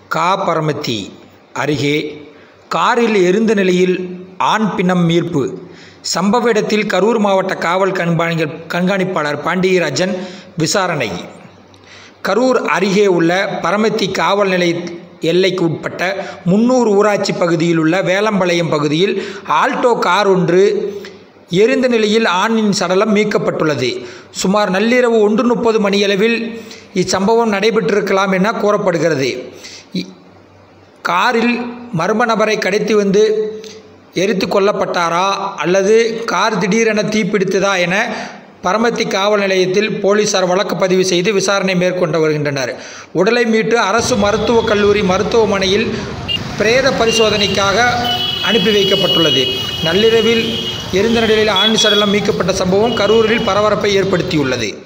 கா பரமத்தி அருகே காரில் எரிந்த நிலையில் ஆண் பிணம் மீட்பு சம்பவ இடத்தில் கரூர் மாவட்ட காவல் கண்காணி கண்காணிப்பாளர் பாண்டியராஜன் விசாரணை கரூர் அருகே உள்ள பரமத்தி காவல் நிலைய எல்லைக்கு உட்பட்ட முன்னூர் ஊராட்சி பகுதியில் உள்ள வேலம்பாளையம் பகுதியில் ஆல்டோ கார் ஒன்று எரிந்த நிலையில் ஆணின் சடலம் மீட்கப்பட்டுள்ளது சுமார் நள்ளிரவு ஒன்று முப்பது மணியளவில் இச்சம்பவம் நடைபெற்றிருக்கலாம் என கூறப்படுகிறது இ- காரில் மர்ம நபரை கடத்தி வந்து எரித்து கொல்லப்பட்டாரா அல்லது கார் திடீரென தீப்பிடித்ததா என பரமத்தி காவல் நிலையத்தில் போலீசார் வழக்கு பதிவு செய்து விசாரணை மேற்கொண்டு வருகின்றனர் உடலை மீட்டு அரசு மருத்துவக் கல்லூரி மருத்துவமனையில் பிரேத பரிசோதனைக்காக அனுப்பி வைக்கப்பட்டுள்ளது நள்ளிரவில் எரிந்த நிலையில் ஆண் சடலம் மீட்கப்பட்ட சம்பவம் கரூரில் பரபரப்பை ஏற்படுத்தியுள்ளது